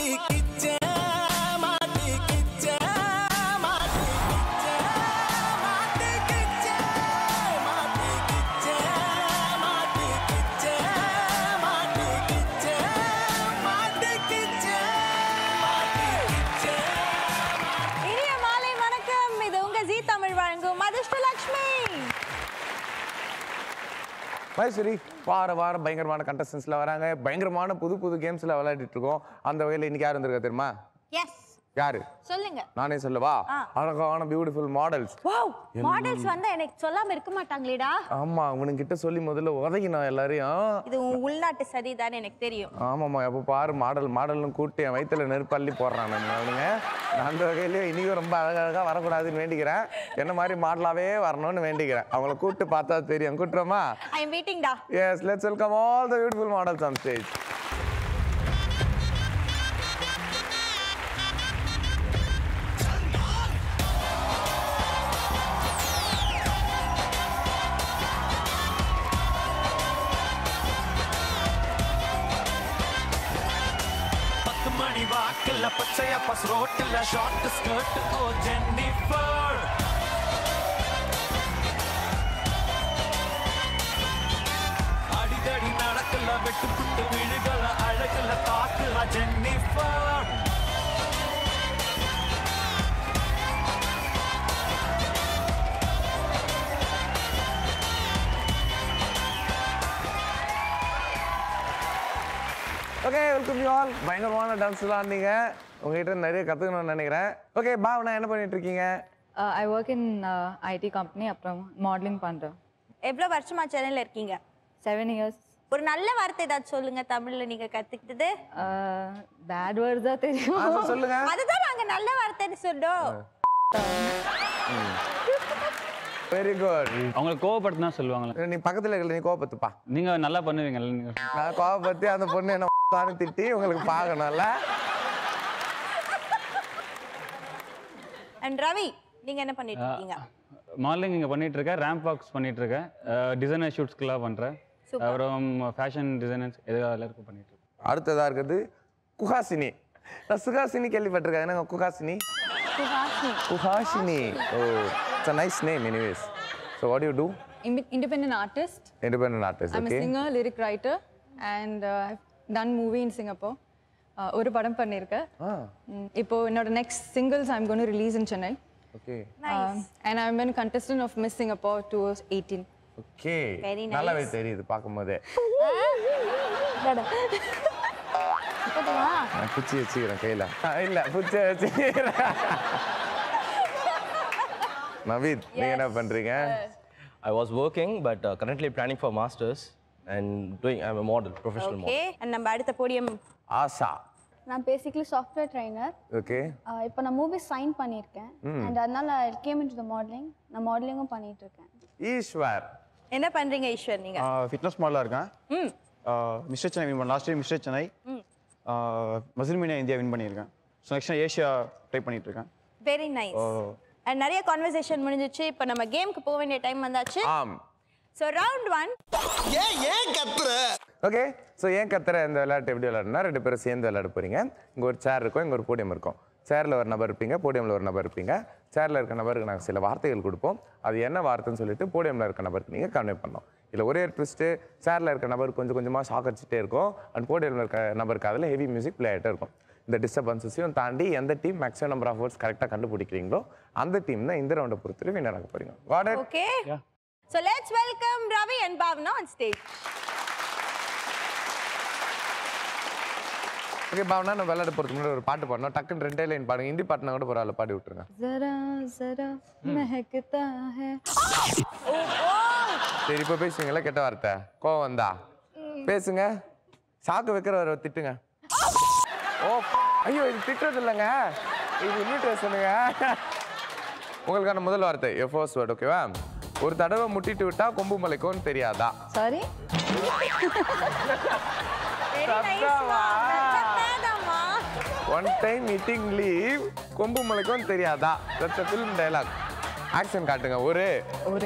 மாட்டிக்கிச்ச மாட்டிக்கிச்ச மாட்டிக்கிச்ச மாட்டிக்கிச்ச மாட்டிக்கிச்ச மாட்டிக்கிச்ச மாட்டிக்கிச்ச மாட்டிக்கிச்ச மாட்டிக்கிச்ச இனிய மாலை வணக்கம் இது உங்க ஜீ தமிழ் வழங்கும் அதிர்ஷ்டலட்சுமி மைசூரி வார வாரம் பயங்கரமான கண்டஸ்டன்ஸ்ல வராங்க பயங்கரமான புது புது கேம்ஸ்ல விளையாடிட்டு இருக்கோம் அந்த வகையில் இன்னைக்கு யார் வந்திருக்கா தெரியுமா எஸ் யாரு சொல்லுங்க நானே சொல்லவா ஆ. அழகான பியூட்டிஃபுல் மாடல்ஸ் வாவ் மாடல்ஸ் வந்து எனக்கு சொல்லாம இருக்க மாட்டாங்களேடா ஆமா உனக்கிட்ட சொல்லி முதல்ல உதகினோம் எல்லாரையும் இது உன் உள்நாட்டு சரிதானே எனக்கு தெரியும் ஆமாம்மா எப்போ பாரு மாடல் மாடல்னு கூட்டி என் வயித்துல நெருப்பள்ளி போடுறான் நம்ம அவனுங்க நான் அந்த வகையிலேயே இனியும் ரொம்ப அழகழகாக வரக்கூடாதுன்னு வேண்டிக்கிறேன் என்ன மாதிரி மாடலாவே வரணும்னு வேண்டிக்கிறேன் அவங்கள கூப்பிட்டு பார்த்தா தெரியும் கூட்டுறோமா ஐ எம் வெயிட்டிங்டா yes let's welcome all the beautiful models on stage பத்து மணி வாக்குல பச்சைய பஸ் ரோட்டுல ஷார்ட் ஸ்கர்ட் ஓ ஜென்னிஃபர் அடிதடி நடக்கல வெட்டுப்புட்டு விழுகல அழகுல தாக்குல Jennifer okay welcome you all பயங்கரமான டான்ஸ்லாம் ஆடினீங்க உங்ககிட்ட நிறைய கற்றுக்கணும்னு நினைக்கிறேன் ஓகே பாவனா என்ன பண்ணிட்டு இருக்கீங்க I work in IT company அப்புறம் மாடலிங் பண்ணுறேன் எவ்வளவு வருஷமா சென்னையில இருக்கீங்க செவன் இயர்ஸ் ஒரு நல்ல வார்த்தை ஏதாச்சும் சொல்லுங்க தமிழ்ல நீங்க கத்துக்கிட்டது பேட் வேர்ட்ஸ் தான் தெரியும் ஆ, சொ- சொல்லுங்க அதுதான் நாங்க நல்ல வார்த்தைன்னு சொல்றோம் வெரி குட் அவங்களை கோவப்படுத்தினா சொல்லுவாங்களே நீ பக்கத்துல இருக்கல நீ கோபத்துப்பா நீங்க நல்லா பண்ணுவீங்கல்ல நீங்க நான் கோபப்பத்தி அந்த பொண்ணு என்ன தானு திட்டி உங்களுக்கு பார்க்கணும்ல அண்ட் ரவி நீங்க என்ன பண்ணிட்டு இருக்கீங்க மாடலிங் இங்கே பண்ணிட்டு இருக்கேன் ரேம்ப் வாக்ஸ் பண்ணிட்டு இருக்கேன் டிசைனர் ஷூட்ஸ்க்கெல்லாம் பண்றேன் அப்புறம் ஃபேஷன் டிசைனர்ஸ் எதுவும் எல்லாருக்கும் பண்ணிட்டு இருக்கேன் அடுத்ததா இருக்குது குஹாசினி நான் சுஹாசினி கேள்விப்பட்டிருக்கேன் என்னங்க Guhasini Guhasini oh it's a nice name anyways so what you do independent artist independent artist i'm a okay singer lyric writer and uh, i've done movie in singapore Uh, ஒரு படம் பண்ணியிருக்கேன் ஆ ம், இப்போ என்னோட next singles I'm gonna release in Chennai okay and I'm been contestant of miss singapore 2018 okay Very nice. நல்லாவே தெரியுது பார்க்கும்போதே நான் குச்சி வச்சுக்கிறேன் கையில ஆ, இல்ல குச்சி வச்சுக்கிறேன் நவீத் நீங்க என்ன பண்றீங்க I was working, but uh, currently planning for masters and doing. I'm a model, professional okay நம்ம அடுத்த போடியம் ஆசா நான் பேசிக்கலி சாஃப்ட்வேர் ட்ரைனர் ஓகே இப்போ நான் மூவி சைன் பண்ணியிருக்கேன் அண்ட் அதனால came in to the modelling நான் மாடலிங்கும் பண்ணிட்டு இருக்கேன் ஈஸ்வர் என்ன பண்றீங்க ஈஸ்வர் நீங்க ஃபிட்னஸ் மாடலாக இருக்கேன் ம் மிஸ்டர் சென்னை வின் பண்ண last year Mr Chennai muscle media India win பண்ணியிருக்கேன் ஸோ நெக்ஸ்ட் ஏஷியா ட்ரை பண்ணிட்டு இருக்கேன் வெரி நைஸ் அண்ட் நிறைய கான்வர்சேஷன் முடிஞ்சிச்சு இப்போ நம்ம கேமுக்கு போக வேண்டிய டைம் வந்தாச்சு ஆம் so round one okay so ஏன் கத்துற இந்த விளையாட்டு எப்படி விளையாடுனா ரெண்டு பேரும் சேர்ந்து விளையாட போறீங்க இங்கே ஒரு சேர் இருக்கும் இங்கே ஒரு போடியம் இருக்கும் சேரில் ஒரு நபர் இருப்பீங்க போடியமில் ஒரு நபர் இருப்பீங்க சேரில் இருக்க நபருக்கு நாங்கள் சில வார்த்தைகள் கொடுப்போம் அது என்ன வார்த்தைன்னு சொல்லிட்டு போடியமில் இருக்க நபருக்கு நீங்கள் கன்வே பண்ணோம் இதில் ஒரே ட்விஸ்ட்டு சேரில் இருக்க நபர் கொஞ்சம் கொஞ்சமாக ஷாக் அடிச்சுட்டே இருக்கும் அண்ட் போடியமில் இருக்க நபருக்கு அதில் ஹெவி மியூசிக் ப்ளே ஆகிட்டே இருக்கும் இந்த டிஸ்டர்பன்சஸையும் தாண்டி எந்த team maximum number of words கரெக்டாக கண்டுபிடிக்கிறீங்களோ அந்த டீம் தான் இந்த ரவுண்டை பொறுத்து வின்னர் ஆக போறீங்க Got it? Okay so let's welcome Ravi and Bhavana on stage okay Bhavana நம்ம விளையாட போகிறதுக்கு முன்னாடி ஒரு பாட்டு பாடணும் டக்குன்னு ரெண்டே லைன் பாடுங்க ஹிந்தி பாட்டுனா கூட பரவாயில்ல பாடி விட்டுருங்க जरा जरा महकता है சரி இப்போ பேசுவீங்களா கெட்ட வார்த்தை கோவம் வந்தா பேசுங்க சாக்கு வைக்கிறவரை திட்டுங்க ஓ ஐயோ இது திட்டுறது இல்லைங்க இது இன்விடேஷனுங்க உங்களுக்கான முதல் வார்த்தை எ ஃபர்ஸ்ட் வேர்ட் ஓகேவா ஒரு தடவை முட்டிட்டு விட்டா கொம்பு மலைக்கும்னு தெரியாதா சாரி வெரி நைஸ்மா ஒன் டைம் மீட்டிங் லீவ் கொம்பு மலைக்கும் தெரியாதா தட்ஸ் ஃபிலிம் டயலாக் ஆக்ஷன் காட்டுங்க ஒரு ஒரு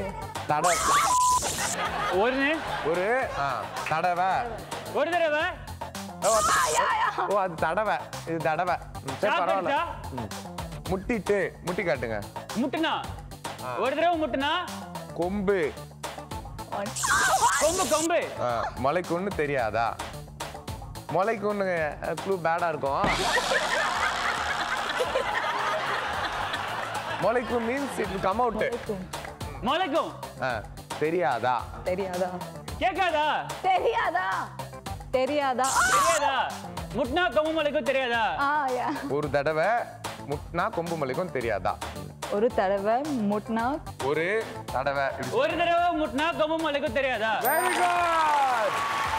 தடவை ஒரு ஒரு ஆ, தடவை ஒரு தடவை ஓ, ஓ அது தடவை இது தடவை ம், சரி பரவாயில்ல ம். முட்டிட்டு முட்டி காட்டுங்க முட்டுனா ஒரு தடவை முட்டுனா கொம்பு கொம்பு கொம்பு ஆ, முளைக்கு ஒண்ணு தெரியாதா முளைக்கு ஒண்ணு க்ளூ பேடா இருக்கும் முளைக்கு மீன்ஸ் இட் கம் அவுட் முளைக்கும் தெரியாதா தெரியாதா கேட்காதா தெரியாதா தெரியாதா தெரியாதா முட்னா கொம்பு முளைக்கும் தெரியாதா ஆ யா ஒரு தடவை முட்டினா கொம்பு முளைக்கும் தெரியாதா ஒரு தடவை முட்னா ஒரு தடவை இப்படி ஒரு தடவை முட்னா கொம்பு முளைக்கும் தெரியாதா வெரி குட்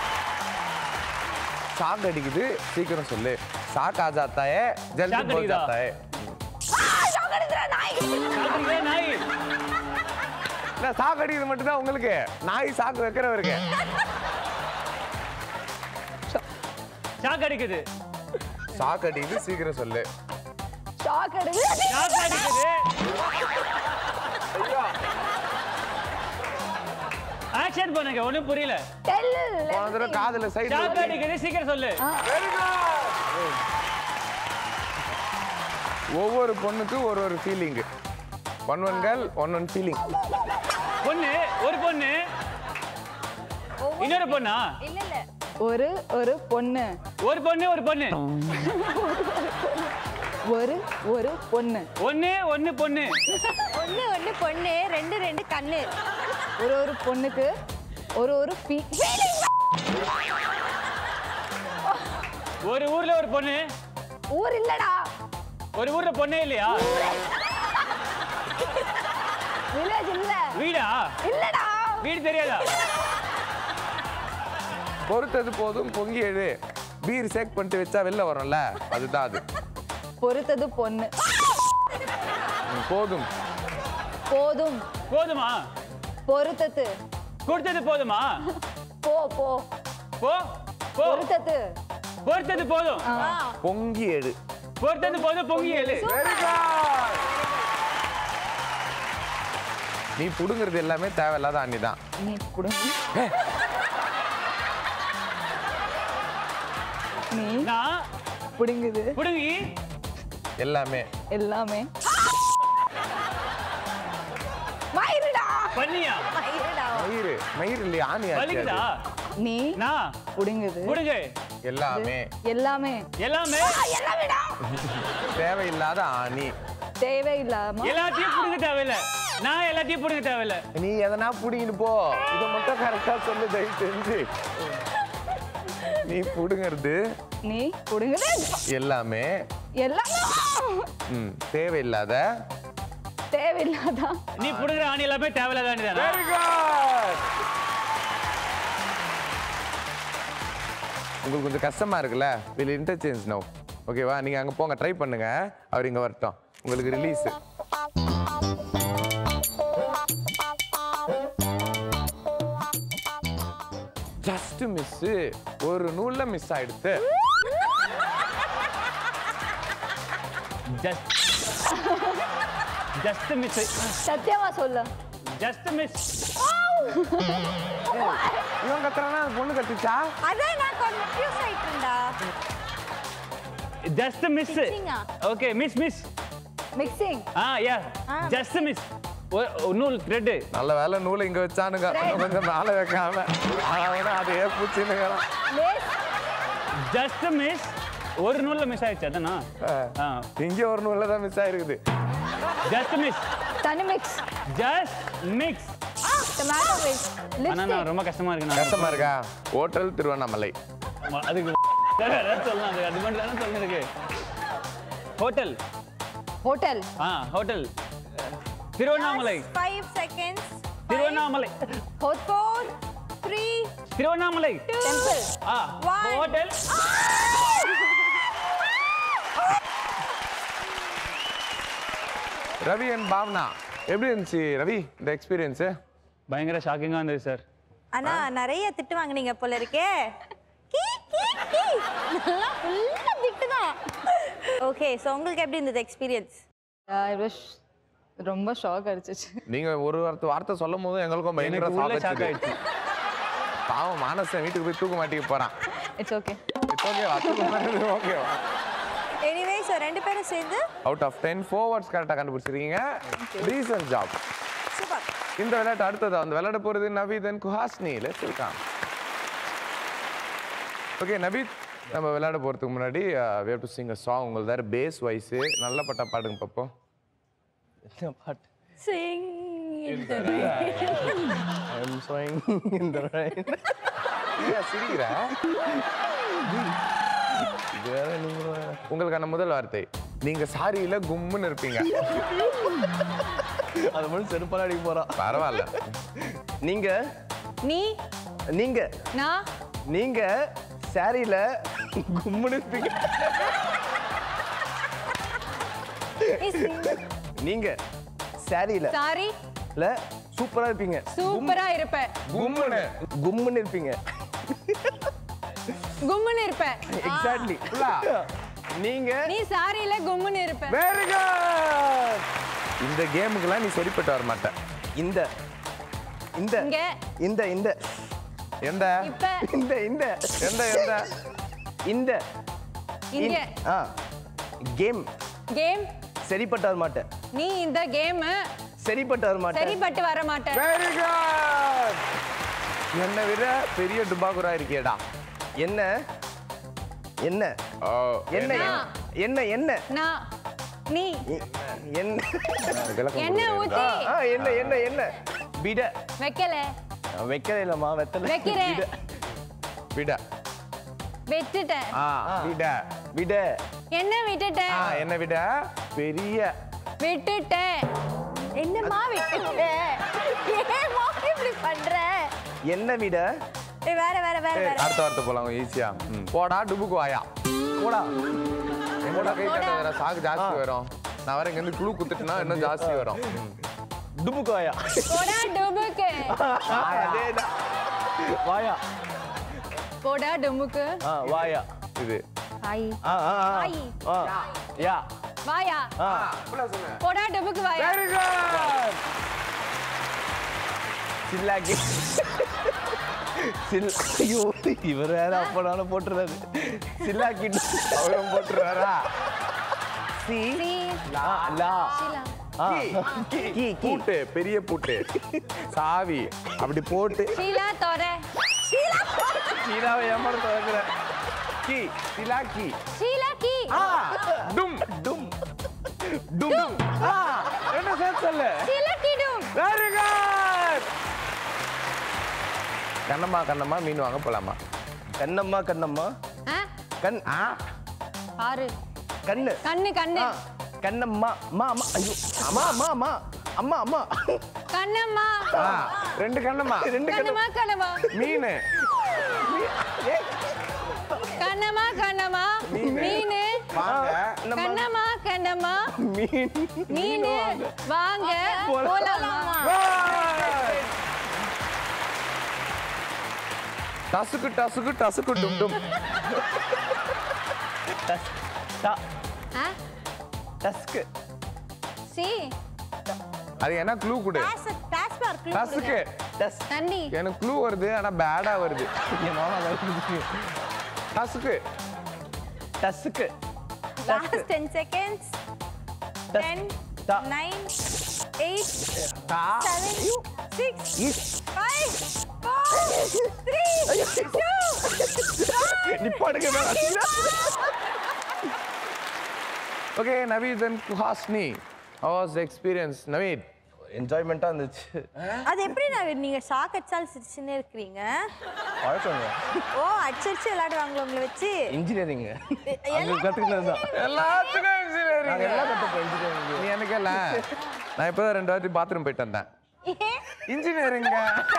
ஷாக் அடிக்குது சீக்கிரம் சொல்லு ஷாக் ஆ ஜாத்தா है जल्दी Shock बोल அடிக்குதா? जाता है சாப்பிடுறீங்களா நாய் நான் ஷாக் அடிக்கிறது மட்டும் தான் உங்களுக்கு நாய் ஷாக் வைக்கிறவருக்கு ஷாக் அடிக்குது ஷாக் அடிக்குது சீக்கிரம் சொல்லு ஷாக் எடுக்கு ஷாக் அடிக்குது ஆக்ஷன் பண்ணுங்க ஒண்ணும் புரியல டெல் போன தடவை காதுல ஷாக் சைடு அடிக்குது சீக்கிரம் சொல்லு ஒவ்வொரு பொண்ணுக்கும் ஒரு ஒரு feeling one one girl one one feeling பொண்ணு ஒரு பொண்ணு இன்னொரு பொண்ணா இல்ல இல்ல ஒரு ஒரு பொண்ணு ஒரு பொண்ணு ஒரு பொண்ணு ஒரு ஒரு பொண்ணு ஒண்ணு ஒண்ணு பொண்ணு ஒண்ணு ஒண்ணு பொண்ணு ரெண்டு ரெண்டு கண்ணு ஒரு ஒரு பொண்ணுக்கு ஒரு ஒரு ஃபீ ஒரு ஊர்ல ஒரு பொண்ணு ஊர் இல்லடா ஒரு ஊர்ல பொண்ணே இல்லையா வில்லேஜ் இல்ல வீடா இல்லடா வீடு தெரியாதா பொறுத்தது போதும் பொங்கி எழு பீர் சேக் பண்ணிட்டு வச்சா வெளில வரும்ல அதுதான் அது பொறுத்தது பொண்ணு ம், போதும் போதும் போதுமா பொறுத்தது கொடுத்தது போதுமா போ போ போ போ பொறுத்தது பொறுத்தது போதும் பொங்கி எழு பொறுத்தது போதும் பொங்கி எழு நீ புடுங்கிறது எல்லாமே தேவையில்லாத அண்ணி தான் நீ புடுங்க நீ நான் புடுங்குது புடுங்கி எல்லாமே எல்லாமே மயிருடா பண்ணியா மயிருடா மயிறு மயிறு இல்லையா ஆணி ஆச்சு வலிக்குதா அது. நீ நான் புடுங்குது புடுங்கு எல்லாமே எல்லாமே எல்லாமே எல்லாமேடா தேவையில்லாத ஆணி தேவையில்லாம எல்லாத்தையும் புடுங்க தேவையில்ல நான் எல்லாத்தையும் புடுங்க தேவையில்ல நீ எதனா புடிங்கிட்டு போ இதை மட்டும் கரெக்டா சொல்லு தயவு செஞ்சு நீ புடுங்கிறது நீ புடுங்குது எல்லாமே எல்லாமே ம், தேவையில்லாத தேவையில்லாதா நீ புடுங்குற ஆணி எல்லாமே தேவையில்லாத ஆணி தானா Very good. உங்களுக்கு கொஞ்சம் கஷ்டமா இருக்குல்ல வில் இன்டர்சேஞ்ச் நோ ஓகேவா நீங்க அங்க போங்க ட்ரை பண்ணுங்க அவர் இங்க வரட்டும் உங்களுக்கு ரிலீஸ் ஜஸ்ட் மிஸ் ஒரு நூல்ல மிஸ் ஆயிடுத்து ஜஸ்ட் ஜஸ்ட் மிஸ் சத்தியமா சொல்லு ஜஸ்ட் மிஸ் இவன் கத்துறானா அந்த பொண்ணு கத்துச்சா அதான் நான் கன்ஃபியூஸ் ஆயிட்டேன்டா ஜஸ்ட் மிஸ் Missing-ஆ? ஓகே மிஸ் மிஸ் மிக்சிங் ஆ யா ஜஸ்ட் மிஸ் நூல் த்ரெட் நல்ல வேலை நூலை இங்க வச்சானுங்க இன்னும் கொஞ்சம் மேல வைக்காம அவன அதே பூச்சினுங்கிறான் ஜஸ்ட் மிஸ் ஒரு நூல்ல மிஸ் ஆயிடுச்சு அதானா ஆ இங்க ஒரு நூல்ல தான் மிஸ் ஆயிருக்குது ஜஸ்ட் மிஸ் தனி mix just mix tomato mix ஆனா நான் ரொம்ப கஷ்டமா இருக்கு நான் கஷ்டமா இருக்கா ஹோட்டல் திருவண்ணாமலை அதுக்கு அதான் சொல்லலாம் அது அது மட்டும் தானே சொல்லிருக்கு ஹோட்டல் ஹோட்டல் ஆ hotel Tiruvannamalai five seconds Tiruvannamalai four three Tiruvannamalai temple ஆ One. Hotel Ravi and Bhavana எப்படி இருந்துச்சு ரவி இந்த எக்ஸ்பீரியன்ஸு பயங்கர ஷாக்கிங்கா இருந்தது சார் ஆனா நிறைய திட்டு வாங்குனீங்க போல இருக்கே கீ, கீ, கீ. நல்லா ஃபுல்லா திட்டு தான் ஓகே ஸோ உங்களுக்கு எப்படி இருந்தது எக்ஸ்பீரியன்ஸ் it was ரொம்ப ஷாக் அடிச்சிச்சு நீங்க ஒரு வார்த்தை வார்த்தை சொல்லும் போது எங்களுக்கும் பயங்கர எனக்கு உள்ள shock ஷாக் அடிச்சுது. ஆயிடுச்சு பாவம் மானசன் வீட்டுக்கு போய் தூக்க மாட்டிக்க போறான் இட்ஸ் ஓகே இட்ஸ் ஓகேவா ஓகேவா எனிவே ஸோ ரெண்டு பேரும் சேர்ந்து out of ten four words கரெக்டாக கண்டுபிடிச்சிருக்கீங்க டீசன்ட் ஜாப் சூப்பர் இந்த விளையாட்டு அடுத்தது அந்த விளையாட போகிறது Naveed and Guhasini let's welcome okay Naveed நம்ம விளையாட போகிறதுக்கு முன்னாடி வேவ் டு சிங் சாங் உங்களுக்கு வேறு பேஸ் வாய்ஸு நல்ல பட்டா பாடுங்க பார்ப்போம் என்ன பாட்டு சிங் ஐ எம் சோயிங் இந்த ஏன் சிரிக்கிற இது வேற நீங்க வேற. உங்களுக்கான முதல் வார்த்தை நீங்க சாரியில கும்முன்னு இருப்பீங்க அது மட்டும் செருப்பால அடிக்க போறான் பரவாயில்ல நீங்க நீ நீங்க நான் நீங்க சாரியில கும்முன்னு இருப்பீங்க நீங்க சாரியில சாரி ல சூப்பரா இருப்பீங்க சூப்பரா இருப்ப கும்முன்னு கும்முன்னு இருப்பீங்க கும்முன்னு இருப்ப எக்ஸாக்ட்லி நீங்க நீ சாரியில கும்முன்னு இருப்ப வெரி குட் இந்த கேமுக்கெல்லாம் நீ சரிப்பட்டு வர மாட்ட இந்த இந்த இங்க இந்த இந்த எந்த இப்ப இந்த இந்த எந்த எந்த இந்த இங்க ஆ கேம் கேம் சரிப்பட்டு வர மாட்டேன் நீ இந்த கேம் சரிப்பட்டு வர மாட்டேன் சரிப்பட்டு வர மாட்ட வெரி குட் என்னை விட பெரிய டுபாகுரா இருக்கியடா என்ன என்ன ஓ என்ன என்ன என்ன நான் நீ என்ன விளக்கம் என்ன கொடுக்குறேன். ஊத்தி ஆ என்ன என்ன என்ன விட வைக்கல வைக்கல இல்லம்மா வெத்தல வைக்கிறேன். விட. விட வெட்டுட்டேன் ஆ விட விட என்ன விட்டுட்டேன் ஆ என்ன விட பெரிய விட்டுட்டேன் என்னம்மா விட்டுட்ட ஏம்மா இப்படி பண்ற என்ன விட ஏய், வேற வேற வேற வேற அடுத்த வார்த்தை போலாம் ஈஸியா போடா டுபுக்கு வாயா போடா போடா கை தட்டாதடா சாக்கு ஜாஸ்தி வரும் நான் வர இங்க இருந்து குழு குத்துட்டுனா இன்னும் ஜாஸ்தி வரும் ம். டுபுக்கு வாயா போடா டுபுக்கு அதேதான் வாயா போடா டுமுக்கு ஆ வாயா இது ஹாய் ஆ ஆ ஆ. வாய். ஆ யா வாயா ஆ போடா டுபுக்கு வாயா வெரி குட் சில்லாக்கி சில் ஐயோ இவர் வேற அப்பனாலும் போட்டுறாரு சில்லாக்கி அவரும் போட்டுறாரா சி சி லா லா ஷீலா ஆ கி கி கி பூட்டு பெரிய பூட்டு சாவி அப்படி போட்டு ஷீலா தோர சீனாவை ஏமாற தொடங்குற கி சிலாக்கி ஷீலா கி டும் டும் டும் ஆ என்ன சேர்த்து சொல்லு ஷீலா கி டும் வெரி குட் கண்ணம்மா கண்ணம்மா மீன் வாங்க போலாமா கண்ணம்மா கண்ணம்மா ஆ கண் ஆ ஆறு கண்ணு கண்ணு கண்ணு ஆ கண்ணம்மா மா அம்மா ஐயோ அம்மா அம்மா அம்மா அம்மா அம்மா கண்ணம்மா ஆ ரெண்டு கண்ணம்மா ரெண்டு கண்ணு கண்ணம்மா கண்ணம்மா மீன் கண்ணம்மா கண்ணம்மா மீனு வாங்க கண்ணம்மா கண்ணம்மா மீன் மீனு வாங்க போலாமா டசுக்கு டசுக்கு டசுக்கு டும் டும் டஸ் டா ஆ டஸ்க்கு சி அது என்ன க்ளூ கொடு பாஸ் பாஸ் பார் க்ளூ டசுக்கு டஸ் தண்ணி எனக்கு க்ளூ வருது ஆனா பேடா வருது என் மாமா வருது டசுக்கு டஸ்க்கு லாஸ்ட் 10 செகண்ட்ஸ் 10 டா 9 8 டா 7 6 இஸ் 5 4 3 2 நிப்பாடுங்க okay Naveed and Guhasini how was experience Naveed என்ஜாய்மெண்ட்டாக இருந்துச்சு அது எப்படி நான் நீங்க ஷாக் அடிச்சால் சிரிச்சுன்னே இருக்கிறீங்க பழக்கங்க ஓ அடிச்சடிச்சு விளையாடுவாங்களா உங்களை வச்சு இன்ஜினியரிங் அங்கே கற்றுக்கினது தான் எல்லாத்துக்கும் நாங்கள் engineering. எல்லாம் கற்றுப்போம் இன்ஜினியரிங் நீ எனக்கு இல்ல நான் இப்பதான் ரெண்டு வாட்டி பாத்ரூம் போயிட்டு வந்தேன் இன்ஜினியரிங்க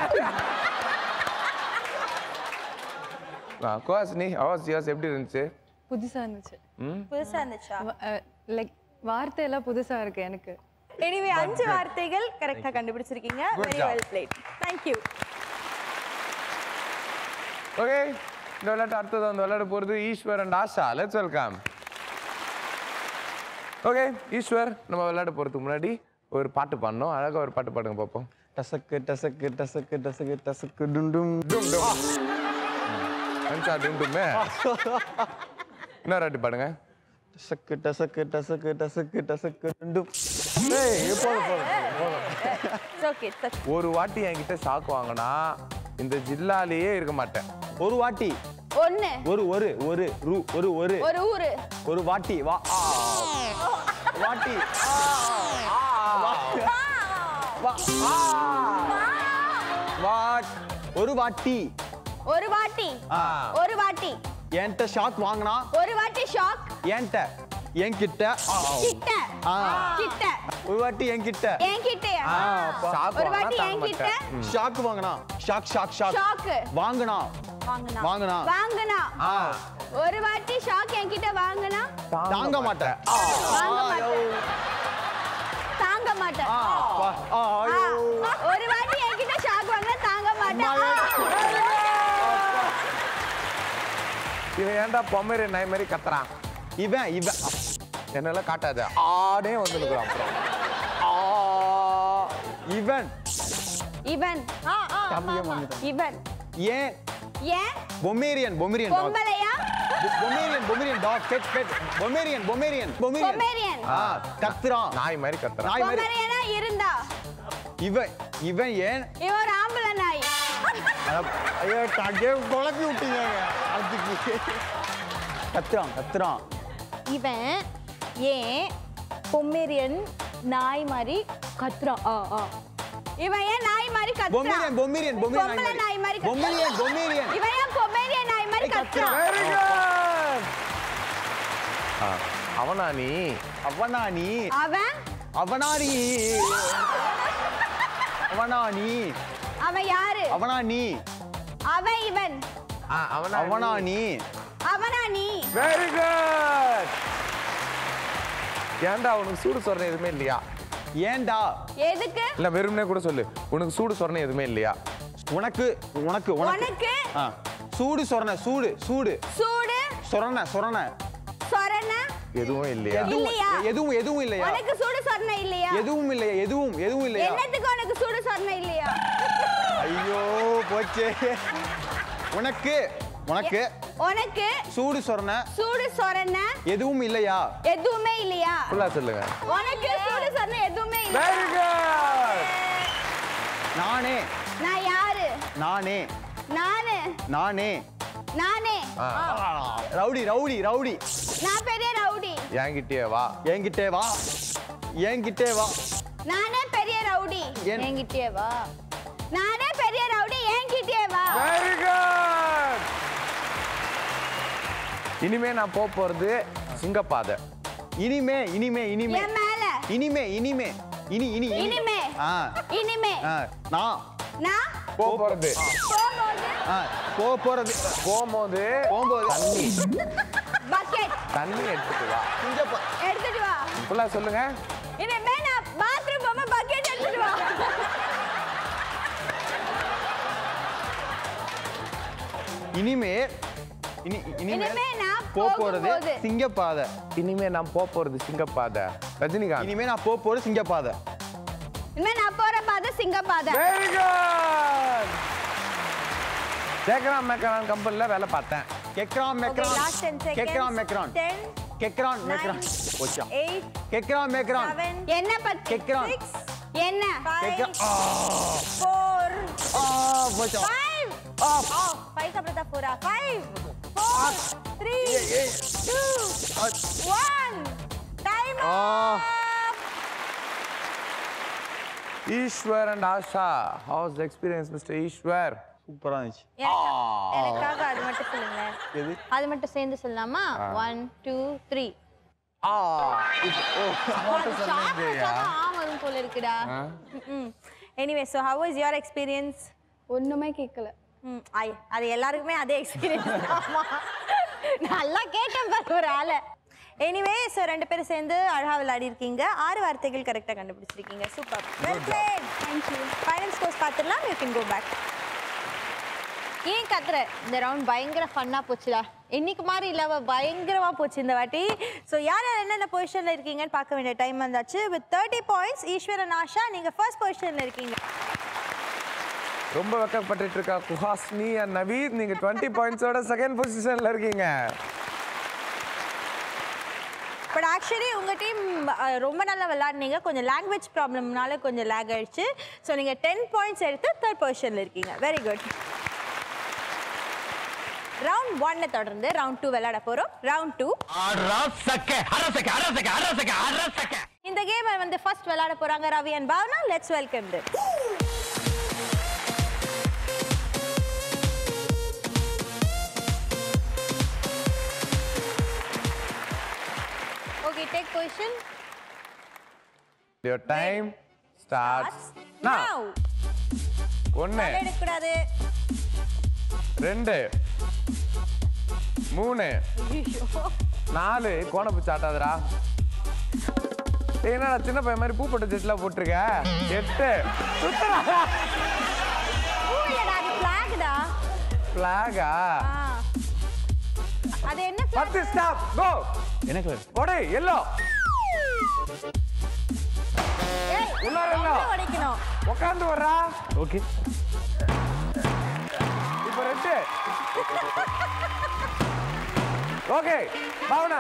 குஹாஸ்னி ஹவாஸ் யோஸ் எப்படி இருந்துச்சு புதுசா இருந்துச்சு புதுசா இருந்துச்சா லைக் வார்த்தை எல்லாம் புதுசா இருக்கு எனக்கு எனிவே அஞ்சு வார்த்தைகள் கரெக்டா கண்டுபிடிச்சிருக்கீங்க Good very job. Well played thank you okay இந்த விளையாட்டு அடுத்தது வந்து விளையாட போகிறது Eswar and Asha let's welcome okay Eswar நம்ம விளையாட போகிறதுக்கு முன்னாடி ஒரு பாட்டு பாடணும் அழகாக ஒரு பாட்டு பாடுங்க பார்ப்போம் டசக்கு டசக்கு டசக்கு டசக்கு டசக்கு டும் டும் டும் டும் நினச்சா டிம்டுமே இன்னொரு வாட்டி பாடுங்க டசக்கு டசக்கு டசக்கு டசக்கு டசக்கு ரெண்டும் ஏய் போதும் போதும் போதும், போதும் இட்ஸ் ஓகே இட்ஸ் ஒரு வாட்டி என்கிட்ட ஷாக் வாங்கினா இந்த ஜில்லாலேயே இருக்க மாட்டேன் ஒரு வாட்டி ஒண்ணு ஒரு ஒரு ஒரு ரூ ஒரு ஒரு ஒரு ஊரு ஒரு வாட்டி வா ஆ. வாட்டி ஆ. வா. வா. ஆ. வா. ஒரு வாட்டி ஒரு வாட்டி ஆ. ஒரு வாட்டி என்கிட்ட ஷாக் வாங்கினா ஒரு வாட்டி ஷாக் என்கிட்ட என்கிட்ட ஆ. கிட்ட ஆ. கிட்ட ஒரு வாட்டி என்கிட்ட என்கிட்டயா ஆ, அப்பா. ஷாக் ஒரு வாங்கினா வாட்டி தாங்க என்கிட்ட மாட்டேன் ஷாக் வாங்கினா ஷாக் ஷாக் ஷாக் ஷாக் வாங்கினா வாங்கினா வாங்கினா வாங்குனா ஆ. ஒரு வாட்டி ஷாக் என்கிட்ட வாங்குனா தாங்க மாட்டேன் ஆ. வாங்க மாட்டேன் தாங்க மாட்டேன் ஆ, அப்பா. ஆ, ஆ. ஐயோ. ஒரு வாட்டி என்கிட்ட ஷாக் வாங்கினா தாங்க மாட்டேன் ஆ. இவன் ஏன்டா பொம்மரி நாய் மாதிரி கத்துறான் இவன் இவன் என்னெல்லாம் காட்டாத ஆடே வந்து நிற்கிறான் அப்புறம் ஆ, இவன் இவன் ஆ, ஆ, தம்பியே ஆமா. வந்துட்டான். இவன் ஏன் ஏன் பொமேரியன் பொமேரியன் டாக் பொம்பளையா Pomeranian Pomeranian dog pet pet Pomeranian Pomeranian Pomeranian Pomeranian ஆ கத்துறான் நாய் மாதிரி கத்துறான் நாய் மாதிரி பொம்பளையனா இருந்தா இவன் இவன் ஏன் இவன் ஒரு ஆம்பளை நாய் அட- ஐயோ கங்கே குழப்பி விட்டீங்க அதுக்கு கத்துறான் கத்துறான் இவன் ஏன் பொம்மேரியன் நாய் மாதிரி கத்துறான் ஆ ஆ இவன் ஏன் நாய் மாதிரி கத்துறான் பொமேரியன் பொமேரியன் பொமேரியன் பொம்பளை நாய் மாதிரி கத்துறான். பொமேரியன் பொமேரியன் இவன் ஏன் பொமேரியன் நாய் மாதிரி ஏய், கத்துறான். கத்துறான் வெரி குட் அவனா நீ அவனா நீ அவன் அவனா நீ அவனா நீ அவன் யாரு அவனா நீ அவன் இவன் ஆ, அவனா அவனா நீ அவனா நீ வெரி குட் ஏன்டா உனக்கு சூடு சொரணை எதுவுமே இல்லையா ஏன்டா எதுக்கு இல்ல வெறுமனே கூட சொல்லு உனக்கு சூடு சொரணை எதுவுமே இல்லையா உனக்கு உனக்கு உனக்கு உனக்கு ஆ. சூடு சொரண சூடு சூடு சூடு சொரண சொரண சொரண எதுவும் இல்லையா எதுவும் இல்லையா? எதுவும் எதுவும் இல்லையா உனக்கு சூடு சொரண இல்லையா எதுவும் இல்லையா எதுவும் எதுவும் இல்லையா என்னத்துக்கு உனக்கு சூடு சொரண இல்லையா ஐயோ போச்சே உனக்கு உனக்கு உனக்கு சூடு சொரண சூடு சொரண எதுவும் இல்லையா எதுவுமே இல்லையா ஃபுல்லா சொல்லுங்க உனக்கு சூடு சொரண எதுவுமே இல்ல வெரி குட் நானே நான் யாரு நானே நானு நானே நானே ரவுடி ரவுடி ரவுடி நான் பெரிய ரவுடி என்கிட்டயே வா என்கிட்டே வா என்கிட்டே வா நானே பெரிய ரவுடி என்- என்கிட்டயே வா நானே பெரிய ரவுடி என்கிட்டயே வா வெரி குட் இனிமே நான் போக போறது சிங்கப்பாதை இனிமே இனிமே இனிமே என் மேல இனிமே இனிமே இனி இனி இனி. இனிமே ஆ இனிமே ஆ நான் நான் போக போறது போகும்போது ஆ போ போறது போகும்போது போகும்போது தண்ணி பக்கெட் தண்ணி எடுத்துட்டு வா இங்க பா. எடுத்துட்டு வா ஃபுல்லா சொல்லுங்க இனிமே நான் பாத்ரூம் போகும்போது பக்கெட் எடுத்துட்டு வா இனிமே இனி இனிமே இனிமே நான் போ போறது போகும்போது சிங்கப்பாதை இனிமே நான் போக போறது சிங்கப்பாதை ரஜினிகாந்த் இனிமே நான் போ போறது சிங்கப்பாதை இனிமே நான் போற பாதை சிங்க பாதை வெரி குட் ஜெயகராம் மேக்கரான் கம்பெனில வேலை பார்த்தேன் கெக்ரான் Okay, மெக்ரான் last 10 seconds. கெக்ரான் மெக்ரான் 10, கெக்ரான் 9, மெக்ரான் போச்சா 8, கெக்ரான் மெக்ரான் 7, என்ன பத்தி கெக்ரான் 6, என்ன 5, கெக்ரான் ஆ 4, ஆ போச்சா 5. ஆ Oh, 5 का प्रताप पूरा. 5, 4, 3, 2, 1. Time ah up. Eswar and Asha how's experience Mr Eswar சூப்பரா இருந்துச்சு எனக்கு- எனக்காக அது மட்டும் சொல்லுங்க எது அது மட்டும் சேர்ந்து சொல்லலாமா ஒன் டூ த்ரீ ஆ ஆமாம் போல இருக்குடா anyway so how is your experience ஒண்ணுமே கேட்கல ம், ஐ அது எல்லாருக்குமே அதே எக்ஸ்பீரியன்ஸ் ஆமா நல்லா கேட்டேன் பாரு ஒரு ஆளை எனிவே ஸோ ரெண்டு பேரும் சேர்ந்து அழகா விளையாடி இருக்கீங்க ஆறு வார்த்தைகள் கரெக்டாக கண்டுபிடிச்சிருக்கீங்க super well played thank you final scores பார்த்துடலாம் யூ கேன் கோ பேக் ஏன் கத்துற இந்த ரவுண்ட் பயங்கர ஃபன்னாக போச்சுடா இன்னைக்கு மாதிரி இல்லாம பயங்கரமா போச்சு இந்த வாட்டி ஸோ யார் யார் என்னென்ன பொசிஷனில் இருக்கீங்கன்னு பார்க்க வேண்டிய டைம் வந்தாச்சு with thirty points Eswaran Asha நீங்கள் ஃபர்ஸ்ட் பொசிஷனில் இருக்கீங்க ரொம்ப வெக்கப்பட்டுட்டு இருக்கா குஹாஸ்னி அண்ட் நவீத் நீங்க டுவெண்ட்டி பாயிண்ட்ஸோட செகண்ட் பொசிஷன்ல இருக்கீங்க பட் ஆக்சுவலி உங்கள் டீம் ரொம்ப நல்லா விளையாடுனீங்க கொஞ்சம் லாங்குவேஜ் ப்ராப்ளம்னால கொஞ்சம் லேக் ஆயிடுச்சு ஸோ நீங்கள் டென் பாயிண்ட்ஸ் எடுத்து தேர்ட் பொசிஷனில் இருக்கீங்க வெரி குட் ரவுண்ட் ஒன்னை தொடர்ந்து ரவுண்ட் டூ விளையாட போகிறோம் ரவுண்ட் டூ இந்த கேமை வந்து ஃபர்ஸ்ட் விளையாட போகிறாங்க Ravi and Bhavana let's welcome them okay take position your time starts now now ஒன்று எடுக்கக்கூடாது ரெண்டு மூணு நாலு கோணப்பு சாட்டாதரா என்னடா சின்ன பையன் மாதிரி பூ போட்ட ஜெட்லாம் போட்டிருக்க எட்டு சுத்தரா பூவிலடா அது ஃபிளாக்டா பிளாகா அது என்ன flag? பத்து ஸ்டாப் கோ என்ன கலர் கொடை எல்லோ ஏய், உள்ளார ரொம்ப எல்லோ உடைக்கணும் உட்காந்து வர்றா ஓகே இப்போ ரெட்டு ஓகே பாவனா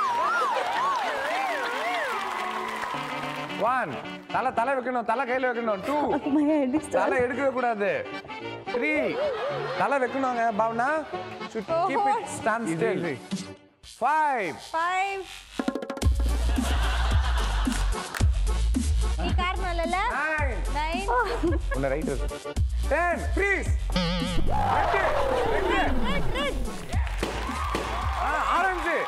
ஒன் தலை தலை வைக்கணும் தலை கையில வைக்கணும் டூ தலை எடுக்கவே கூடாது த்ரீ தலை வைக்கணுங்க Bhavana should keep it stand still five five நீ காரணம் இல்லைல்ல நைன் நைன் உன்னை ரைட் இருக்கு டென் ஃப்ரீஸ் ரெட்டு ரெட்டு ஆ ஆரஞ்சு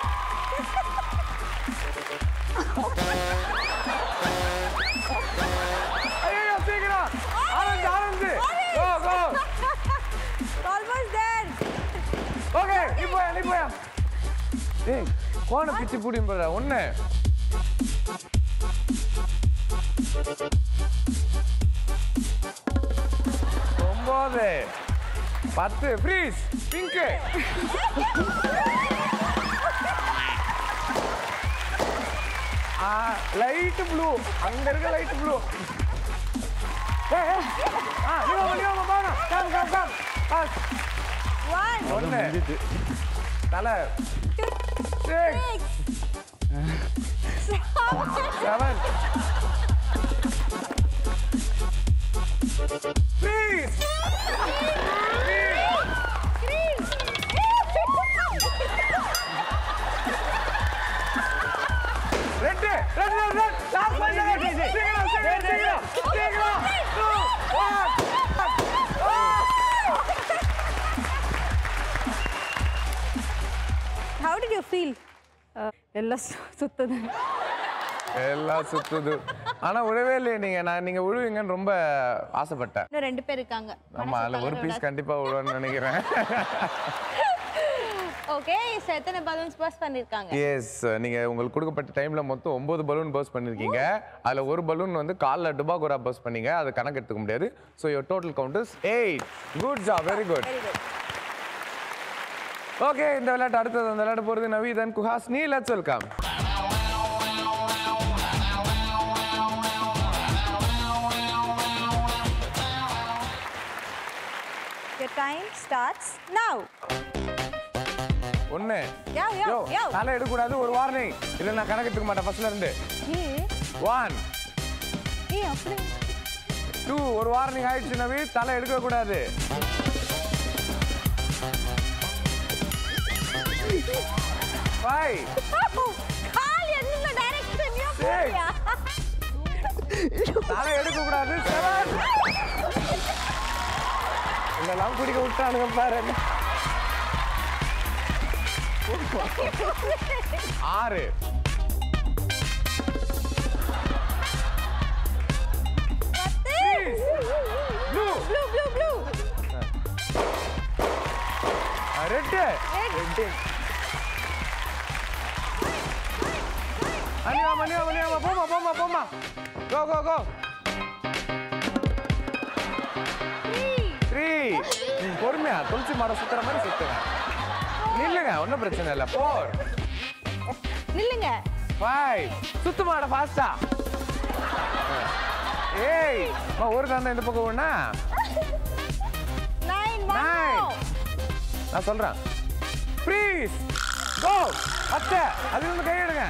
ஐயோ சீக்கிரம் orange orange go go almost there okay நீ போயா நீ போயா ஏய் கோண பிச்சு பூடி போடுற ஒண்ணு ஒன்பது பத்து ஃப்ரீஸ் பிங்க் லைட் ப்ளூ அங்க இருக்க லைட் ப்ளூ ஆ நீங்க நீங்க போங்க come come come pass one ஒன்று தலை சிக்ஸ் செவன் ப்ளீஸ் ரெண்டு ரெண்டு ரெண்டு லாஸ்ட் ஒன் சீக்கிரம் சீக்கிரம் சீக்கிரம் சீக்கிரம் two one how did you feel எல்லாம் சு- சுத்துது எல்லாம் சுத்துது ஆனா விழவே இல்லையே நீங்க நான் நீங்க விழுவீங்கன்னு ரொம்ப ஆசைப்பட்டேன் இன்னும் ரெண்டு பேர் இருக்காங்க ஆமா அதுல ஒரு பீஸ் கண்டிப்பா விழுவேன்னு நினைக்கிறேன் ஓகே எத்தனை பலூன்ஸ் பர்ஸ் பண்ணிருக்காங்க எஸ் நீங்க உங்களுக்கு கொடுக்கப்பட்ட டைம்ல மொத்தம் ஒன்பது பலூன் பர்ஸ் பண்ணிருக்கீங்க அதுல ஒரு பலூன் வந்து கால்ல டுபாகோரா பர்ஸ் பண்ணீங்க அது கணக்கு எடுத்துக்க முடியாது so your total count is eight good job very good very good okay இந்த விளையாட்டு அடுத்தது அந்த விளையாட்டு போறது நவீதன் குஹாஸ் நீ let's welcome Your time starts now. ஒண்ணு யோ யோ யோ யோ தலை எடுக்கக்கூடாது ஒரு வார்னிங் இல்ல நான் கணக்கு எடுத்துக்க மாட்டேன் ஃபர்ஸ்ட்ல இருந்து ஏ ஒன் ஏ அப்படி டூ ஒரு வார்னிங் ஆயிடுச்சு நவி தலை எடுக்க கூடாது ஃபைவ் கால் என்ன டைரக்ஷன்லயோ Six. போறியா தலை எடுக்க கூடாது செவன் இதெல்லாம் குடிக்க விட்டானுங்க பாரு ஆறு blue blue blue blue red அனியா மணியா மணியா போமா போமா போமா கோ கோ கோ த்ரீ பொறுமையா துளசி மாடம் சுத்துற மாதிரி சுத்துங்க நில்லுங்க ஒன்றும் பிரச்சனை இல்லை ஃபோர் நில்லுங்க ஃபைவ் சுத்து மாட ஃபாஸ்டா ஏய் அம்மா, ஒரு தாண்டா இந்த பக்கம் ஒண்ணா nine, one Nine. more. நான் சொல்றேன் ப்ளீஸ் கோ அத்தை அது வந்து கை எடுங்க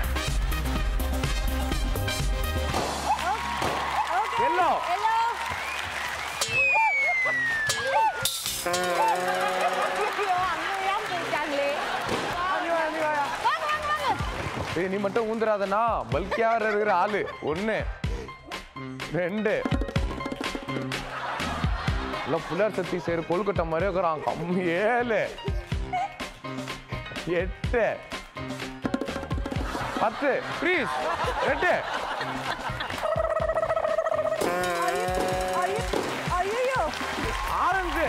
Okay. Yellow. Yellow. ஐயோ, அங்கேயா போயிட்டாங்களே. நீ வா, நீ வாயா. வாங்க, வாங்க, வாங்க. ஏய், நீ மட்டும் ஊந்துராதனா பல்கியா இருக்கிற ஆளு ஒண்ணு ரெண்டு எல்லாம் புலர் சத்தி சேரு கொல்கட்டை மாதிரி இருக்கிறான் கம்மி ஏழு எட்டு பத்து ப்ளீஸ் எட்டு ஐயோ, ஐயோ. ஆரஞ்சு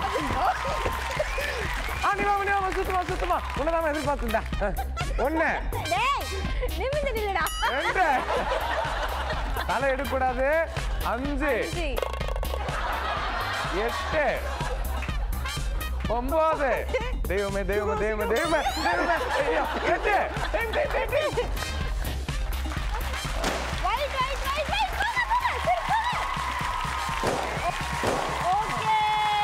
ஆ நீ வா நீ வா சுத்தமா சுத்தமா உன்னதான் எதிர்பார்த்துருந்தேன் ஒண்ணு டேய், நிமிர்ந்து நில்லுடா. ரெண்டு தலை எடுக்கக்கூடாது அஞ்சு அஞ்சு. எட்டு ஒன்பது தெய்வமே தெய்வமே தெய்வமே தெய்வமே தெய்வமே ஐயோ, எட்டு time, time, time, time. Right, right, right, right. போங்க, போங்க. சரி, போங்க. Okay.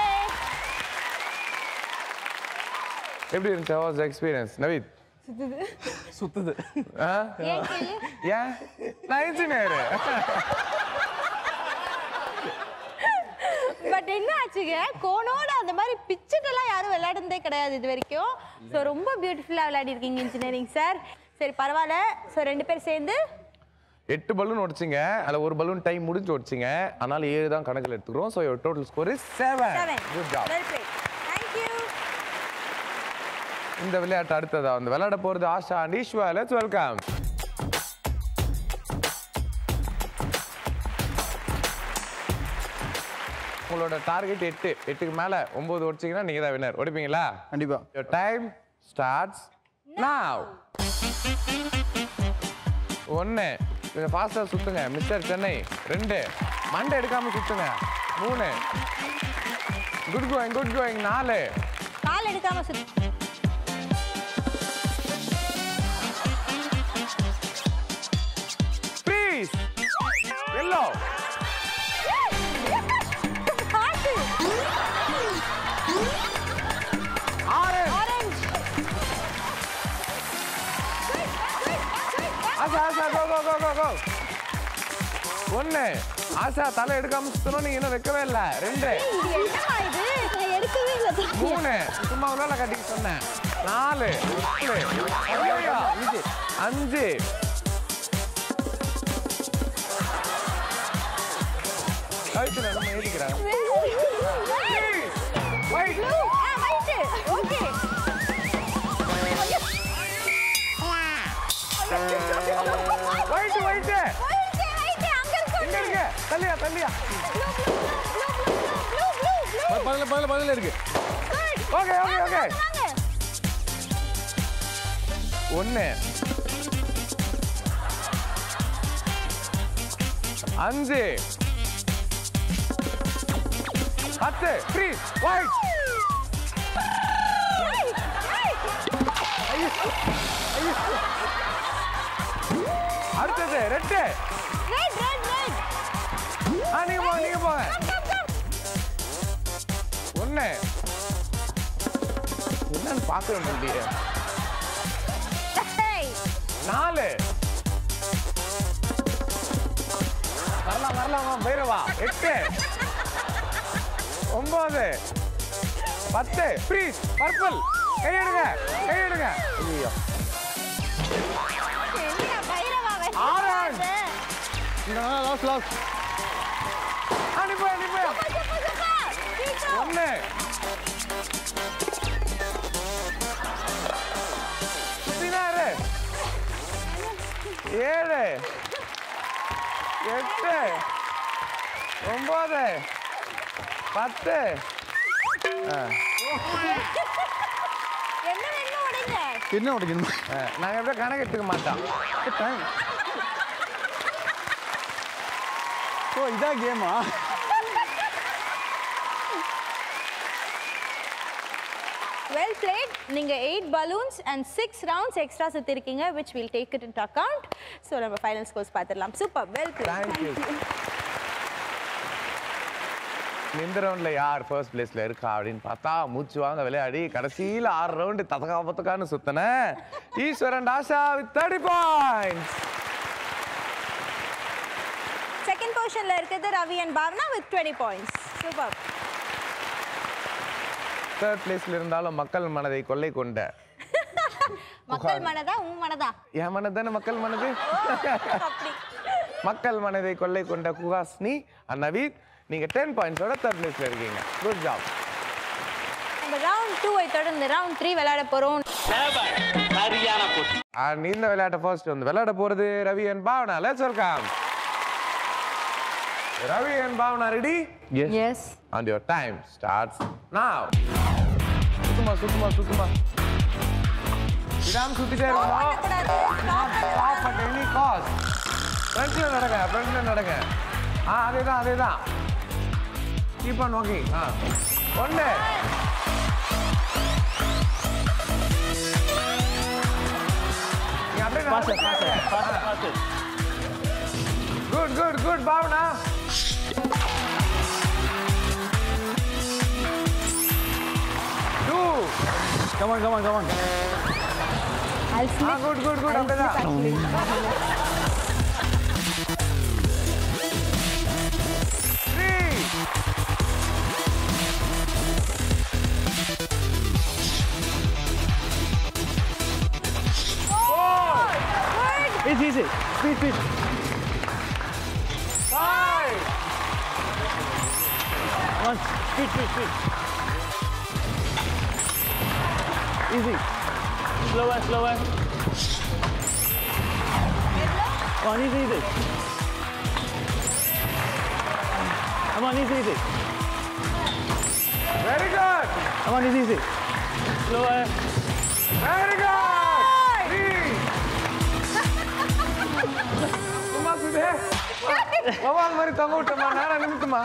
எப்படி இருந்துச்சு வாஸ் எக்ஸ்பீரியன்ஸ் நவீத் சுத்துது ஆ? ஏன் கேளு? ஏன் நான் இன்ஜினியர் பட் என்ன ஆச்சுங்க கோனோட அந்த மாதிரி பிச்சுட்டெல்லாம் யாரும் விளையாடுனதே கிடையாது இது வரைக்கும் ஸோ ரொம்ப பியூட்டிஃபுல்லாக விளையாடிருக்கீங்க இன்ஜினியரிங் சார் சரி பரவாயில்ல ஸோ ரெண்டு பேர் சேர்ந்து எட்டு பலூன் உடைச்சிங்க அதில் ஒரு பலூன் டைம் முடிஞ்சு உடைச்சிங்க அதனால ஏழு தான் கணக்கில் எடுத்துக்கிறோம் so total score is seven seven good job well played thank you இந்த விளையாட்டு அடுத்ததா வந்து விளையாட போறது Asha and Eswar let's welcome உங்களோட டார்கெட் எட்டு எட்டுக்கு மேல ஒன்பது உடைச்சிங்கன்னா நீங்க தான் வின்னர் ஒடிப்பீங்களா கண்டிப்பா Your time starts now. ஒன்று கொஞ்சம் ஃபாஸ்ட்டாக சுத்துங்க மிஸ்டர் சென்னை ரெண்டு மண்டை எடுக்காம சுத்துங்க மூணு குட் கோயிங் குட் கோயிங் நாலு கால் எடுக்காம சுத்தி ப்ளீஸ் எல்லோ காட்டு orange orange Asha Asha go go go go go ஒன்று ஆசா தலை எடுக்காம சுத்தணும் நீங்க இன்னும் வைக்கவே இல்லை ரெண்டு என்னமா இது நான் எடுக்கவே இல்லை மூணு சும்மா உள்ள கட்டிக்க சொன்னேன் நாலு நாலு, அஞ்சு அஞ்சு கழுத்துல நம்ம ஏறிக்கிறாங்க Wait. Okay Wait, wait. இங்க இருக்கு தள்ளியா தள்ளியா பதில பதில பதில இருக்கு ஓகே ஓகே ஓகே ஒன்று அஞ்சு பத்து த்ரீ ஒயிட் அடுத்தது ரெட்டு ஆ நீங்க போங்க நீங்க போங்க ஒண்ணு என்னன்னு பாக்குற முடியல நாலு வரலாம் வரலாம் பைரவா எட்டு ஒன்பது பத்து ப்ளீஸ் பர்பிள் கையெடுங்க கையெடுங்க ஐயோ ஆரஞ்சு லாஸ்ட் லாஸ்ட் அனுப்பு அனுப்பு ஒண்ணு பதினாறு ஏழு எட்டு ஒன்பது பத்து ஆ, என்ன வேணும் உடைங்க என்ன உடைக்கணுமா ஆ, நாங்க எப்படியும் கணக்கு எடுத்துக்க மாட்டோம் டைம் ஓ இதான் கேமா வெல் பிளேட் நீங்க eight balloons and six rounds extra சுத்திருக்கீங்க which will take it into account so நம்ம ஃபைனல் ஸ்கோர்ஸ் பார்த்துடலாம் சூப்பர் வெல் பிளேட் தேங்க்யூ இந்த ரவுண்ட்ல யார் ஃபர்ஸ்ட் பிளேஸ்ல இருக்கா அப்படின்னு பார்த்தா மூச்சு வாங்க விளையாடி கடைசியில ஆறு ரவுண்டு ததகா பத்தக்கான்னு சுத்தின Eswaran Asha with thirty points second பொசிஷன்ல இருக்குது Ravi and Bhavana with twenty points super third பிளேஸ்ல இருந்தாலும் மக்கள் மனதை கொள்ளை கொண்ட மக்கள் மனதா உன் மனதா என் மனதானே மக்கள் மனது அப்படி மக்கள் மனதை கொள்ளை கொண்ட குஹாஸ்னி அண்ட் நவீத் நீங்க டென் பாயிண்ட்ஸோட தேர்ட் பிளேஸ்ல இருக்கீங்க குட் ஜாப் நம்ம ரவுண்ட் டூவை தொடர்ந்து ரவுண்ட் த்ரீ விளையாட போறோம் அண்ட் இந்த விளையாட்டை ஃபர்ஸ்ட் வந்து விளையாட போறது Ravi and Bhavana let's welcome Ravi and Bhavana ready yes and your time starts now சுத்துமா சுத்துமா சுத்துமா விடாம சுத்திட்டே இருக்கணும் ஸ்டாப் அட் எனி காஸ்ட் ஃப்ரண்ட்ல நடங்க ஃப்ரண்ட்ல நடங்க ஆ அதேதான் அதேதான் கீப் ஆன் வாக்கிங் ஆ ஒன்று நீ அப்படியே good good good Bhavana two Come on, come on, come on. ஆ குட் குட் குட் அப்படிதான் three Easy, easy. Speed, speed. five Come on, speed, speed, speed. Easy. Slower, slower. Come on, easy, easy. Come on, easy, easy. Very good Come on, easy, easy. Slower. Very good three சும்மா சுதே பவால் மாதிரி தொங்க விட்டோமா நேரம் நிமித்துமா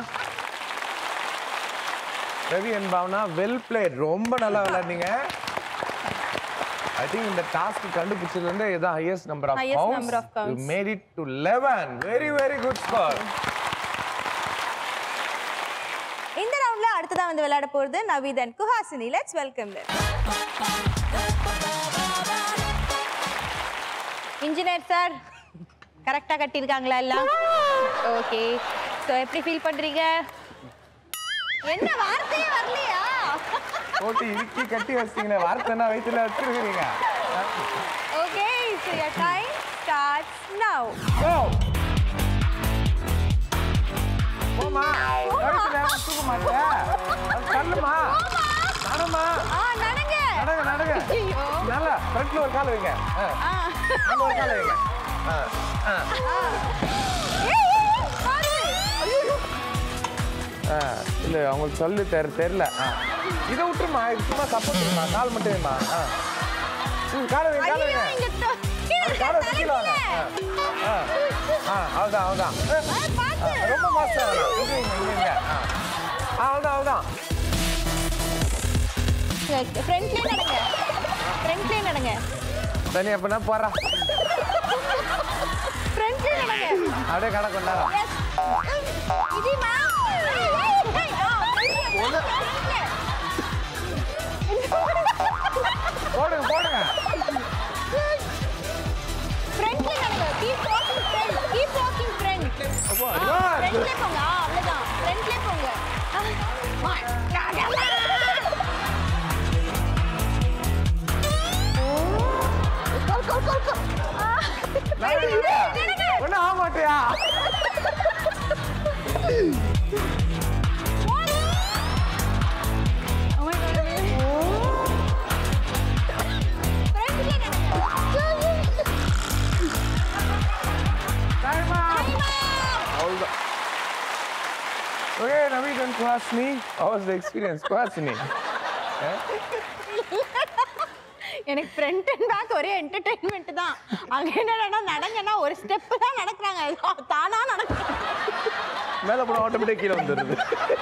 Ravi and Bhavana well played ரொம்ப நல்லா விளையாடுனீங்க ஐ திங்க் இந்த டாஸ்க் கண்டுபிடிச்சதுல இருந்து இதான் ஹையஸ்ட் நம்பர் ஆஃப் Highest கவுண்ட்ஸ் number of counts. You made it to 11 very very good score இந்த ரவுண்ட்ல அடுத்ததா வந்து விளையாட போறது Naveed and Kuhasini let's welcome them engineer sir கரெக்டா கட்டியிருக்காங்களா எல்லாம் ஓகே ஸோ எப்படி ஃபீல் பண்றீங்க என்ன வார்த்தையே வரலையா போட்டு இறுக்கி கட்டி வச்சிட்டீங்களே வார்த்தைன்னா வயிற்றுல வச்சிருக்கிறீங்க okay so your time starts now Go! போமா கழுத்துல ஏன் தூக்க மாட்டியா அது தள்ளுமா நடமா ஆ நடங்க நடங்க நடங்க ஐயோ. நல்லா ஃப்ரண்ட்ல ஒரு கால் வைங்க ஆ, ஆ அங்க ஒரு கால் வைங்க ஆ, ஆ, ஏய், ஏய், ஏய், பாரு. ஐயோ. ஆ. இல்ல அவங்களுக்கு சொல்லு தெர தெரியல ஆ. இதை விட்டுருமா இது சும்மா சப்போர்ட் பண்ணுமா கால் மட்டும் வைமா ஆ ம் காலை வைங்க காலை ஐயோ, வைங்க இங்க தொ- கீழே அது காலை வச்சு கீழே வாங்க தலைக்கீழே. ஆ. ஆ ஆ அவ்வளோதான் அவ்வளோதான் ஆ, பாத்து. ஆ, ரொம்ப மாசம் இங்க வைங்க, இங்க வைங்க. ஆ ஆ, அவ்வளோதான் அவ்வளோதான் ஃப்ரண்ட்லயே நடங்க ஃப்ரண்ட்லயே நடங்க தனி அப்படின்னா போறா ஃப்ரண்ட்லயே நடங்க அப்படியே கடை கொண்டாடா எஸ் இதுமா ஏய், ஏய், ஏய், ஆ, ஃப்ரண்ட்ல, ஃப்ரண்ட்ல. போடுங்க போடுங்க ஃப்ரண்ட்ல நடங்க keep walking front keep walking front good. ஃப்ரண்ட்ல போங்க ஆ அவ்வளவுதான் ஃப்ரண்ட்ல போங்க ஆ, மா, நடமா. கோல், கோல், கோல், கோல். ஆ, நடங்க, நடங்க. ஒன்றும் ஆக மாட்டியா ஃப்ரண்ட்ல நடங்க டைமா அவ்வளோதான் okay Naveen and Kuvasni how the experience Kuvasni எனக்கு ஃப்ரண்ட் அண்ட் பேக் ஒரே என்டர்டைன்மெண்ட் தான் அங்க என்னடா நடங்கன்னா ஒரு ஸ்டெப் தான் நடக்கிறாங்க ஏதோ தானா நடக்குறாங்க மேலே போட ஆட்டோமேட்டிக் கீழே வந்துடுது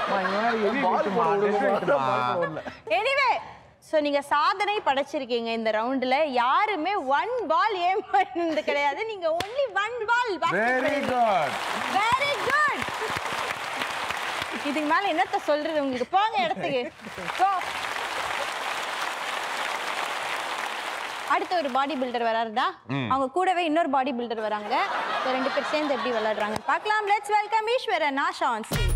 எனிவே ஸோ நீங்க சாதனை படைச்சிருக்கீங்க இந்த ரவுண்ட்ல யாருமே ஒன் பால் ஏம் பண்ணது கிடையாது நீங்க only one ball very good very good இதுக்கு மேல என்னத்த சொல்றது உங்களுக்கு போங்க இடத்துக்கு Go. அடுத்து ஒரு பாடி பில்டர் வராருடா அவங்க கூடவே இன்னொரு பாடி பில்டர் வராங்க So, ரெண்டு பேர் சேர்ந்து எப்படி விளையாடுறாங்க பார்க்கலாம் let's welcome Eswaran Asha on stage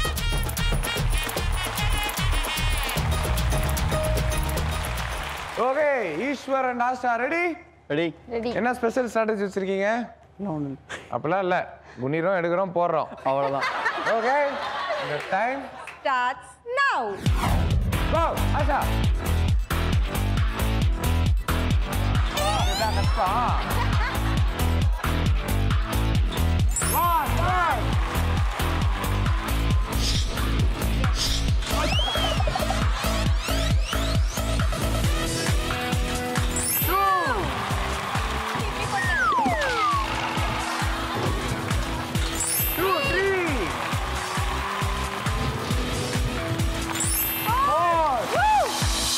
okay Eswar and Asha ready ready ready என்ன ஸ்பெஷல் ஸ்ட்ராட்டஜி வச்சிருக்கீங்க அப்படிலாம் இல்லை குனிறோம் எடுக்கிறோம் போடுறோம் அவ்வளோதான் ஓகே இந்த time starts now go Asha இதுதான் கஷ்டம் One, one. Two, three. Four.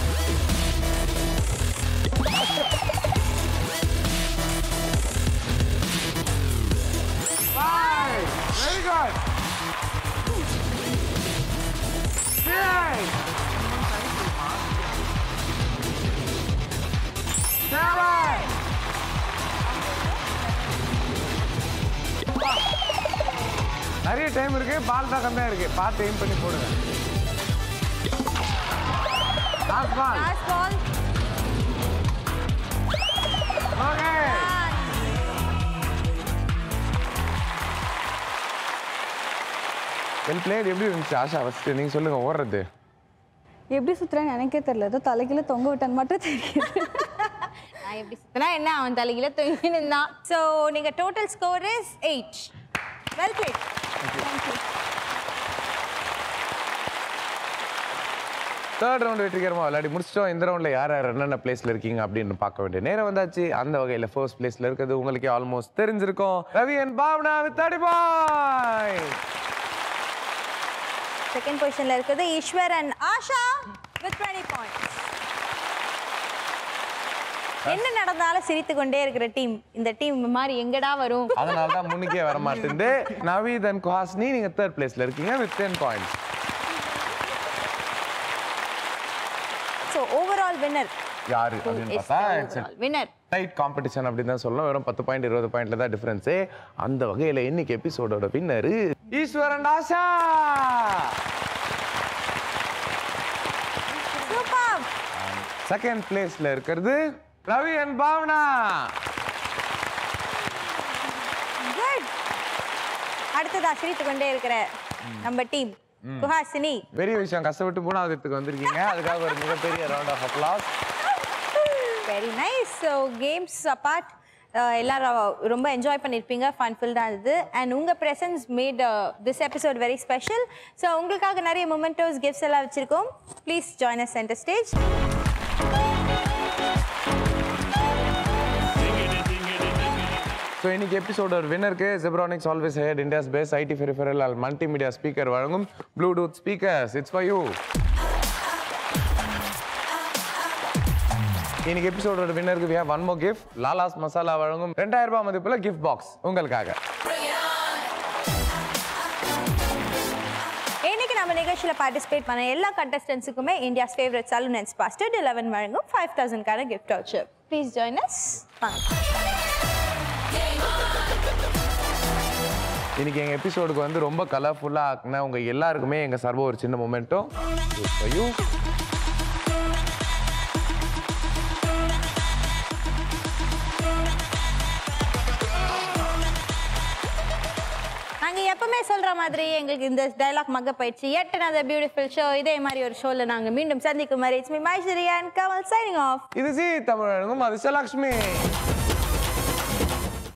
Five. Very good. Six. Seven. நிறைய டைம் இருக்கு பால் தான் கம்மியா இருக்கு பார்த்து எய்ம் பண்ணி போடுங்க last ball last ball okay well played எப்படி இருந்துச்சு ஆஷா ஃபர்ஸ்ட் நீங்க சொல்லுங்க ஓடுறது எப்படி சுற்றுறேன்னு எனக்கே தெரியல ஏதோ தலைகீழ தொங்க விட்டேன்னு மட்டும் தெரியுது நான் எப்படி சுத்தினா என்ன அவன் தலையில தொங்கி நின்றான் ஸோ நீங்க total score is eight well played third round வெற்றிகரமாக விளையாடி முடிச்சிட்டோம் இந்த ரவுண்டில் யார் யார் என்னென்ன பிளேஸில் இருக்கீங்க அப்படின்னு பார்க்க வேண்டிய நேரம் வந்தாச்சு அந்த வகையில் ஃபர்ஸ்ட் பிளேஸில் இருக்கிறது உங்களுக்கே ஆல்மோஸ்ட் தெரிஞ்சிருக்கும் ரவி அண்ட் பாவனா வித் பாய் செகண்ட் பொசிஷன்ல இருக்குது Eswar and Asha with twenty points என்ன நடந்தாலும் சிரித்து கொண்டே இருக்கிற டீம் இந்த டீம் மாதிரி எங்கடா வரும் அதனால தான் முன்னுக்கே வர மாட்டேங்குது நவீத் அண்ட் குஹாஸ்னி நீங்கள் தேர்ட் பிளேஸில் இருக்கீங்க with ten points so overall winner யாரு அப்படின்னு பார்த்தா இட்ஸ் வின்னர் டைட் காம்படிஷன் அப்படின்னு தான் சொல்லலாம் வெறும் பத்து பாயிண்ட் இருபது பாயிண்ட்ல தான் டிஃபரன்ஸே அந்த வகையில் இன்னைக்கு எபிசோடோட winner Eswaran Asha super second பிளேஸ்ல இருக்கிறது ரவி அண்ட் பாவனா குட் அடுத்ததா சிரித்து கொண்டே இருக்கிற நம்ம டீம் குஹாசினி பெரிய விஷயம் கஷ்டப்பட்டு மூணாவது இடத்துக்கு வந்திருக்கீங்க அதுக்காக ஒரு மிகப்பெரிய round of applause very nice so games apart எல்லாரும் ரொம்ப என்ஜாய் பண்ணியிருப்பீங்க ஃபன்ஃபுல்டாக இருந்தது அண்ட் உங்கள் presence made this episode very special so உங்களுக்காக நிறைய மொமெண்டோஸ் கிஃப்ட்ஸ் எல்லாம் வச்சுருக்கோம் please join us centre stage so இன்னைக்கு எபிசோடோட வின்னருக்கு Zebronics always ahead India's best IT peripheral all multimedia speaker வழங்கும் Bluetooth speakers it's for you இன்னைக்கு எபிசோடோட வின்னருக்கு we have one more gift Lala's masala வழங்கும் ரெண்டாயிரம் ரூபாய் மதிப்புல கிஃப்ட் பாக்ஸ் உங்களுக்காக இன்னைக்கு நம்ம நிகழ்ச்சியில் பார்ட்டிசிபேட் பண்ண எல்லா கண்டஸ்டன்ஸுக்குமே இந்தியாஸ் ஃபேவரட் சலூன் அண்ட் ஸ்பாஸ்டர் லெவன் வழங்கும் ஃபைவ் தௌசண்ட்கான gift voucher please join us வாங்க இன்னைக்கு எங்க எபிசோடுக்கு வந்து ரொம்ப கலர்ஃபுல்லா ஆக்குன உங்க எல்லாருக்குமே எங்க சர்வ ஒரு சின்ன மொமெண்ட்டும் யூ நாங்கள் எப்பவுமே சொல்கிற மாதிரி எங்களுக்கு இந்த டைலாக் மக போயிடுச்சு எட் another பியூட்டிஃபுல் ஷோ இதே மாதிரி ஒரு ஷோவில் நாங்கள் மீண்டும் சந்திக்கும் மாதிரி it's me Maiswari and Kamal signing off இது சி தமிழ் வழங்கும் அதிர்ஷ்டலக்ஷ்மி